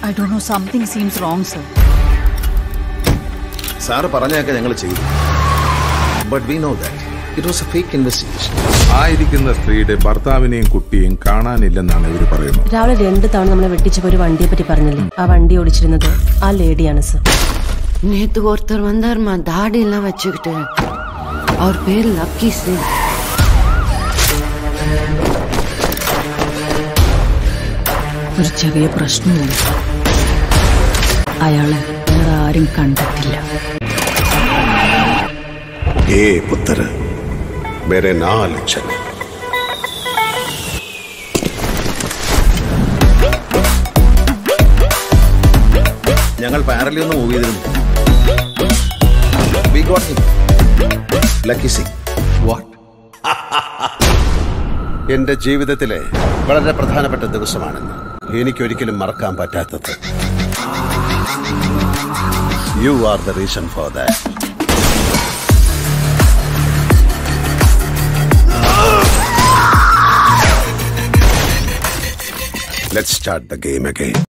I do know something seems wrong sir സാറ് പറഞ്ഞൊക്കെ ഞങ്ങൾ ചെയ്തു but we know that it was a fake investigation ആയിരിക്കുന്ന സ്ത്രീയുടെ ഭർത്താവിനെയും കുട്ടിയെയും കാണാനില്ലെന്നാണ് ഇവർ പറയുന്നത് രാവിലെ രണ്ട് തവണ നമ്മളെ വെട്ടിച്ചപ്പോ ഒരു വണ്ടിയെ പറ്റി പറഞ്ഞില്ലേ ആ വണ്ടി ഓടിച്ചിരുന്നത് ആ ലേഡിയാണ് സർ நேத்து ஒருத்தர் வந்தாருமா தாடி எல்லாம் வச்சுக்கிட்டு அவர் பேர் லக்கி சிங் ഒരു ചെറിയ പ്രശ്നമുണ്ട് അയാളെ വേറെ ആരും കണ്ടിട്ടില്ല ए पुत्र मेरे नाल चल ഞങ്ങൾ പാരലി ഒന്ന് മൂവ് ചെയ്തിരുന്നു we got him Lucky Singh what എന്റെ ജീവിതത്തിലെ വളരെ പ്രധാനപ്പെട്ട ദിവസമാണെന്ന് എനിക്കൊരിക്കലും മറക്കാൻ പറ്റാത്തത് you are the reason for that let start the game again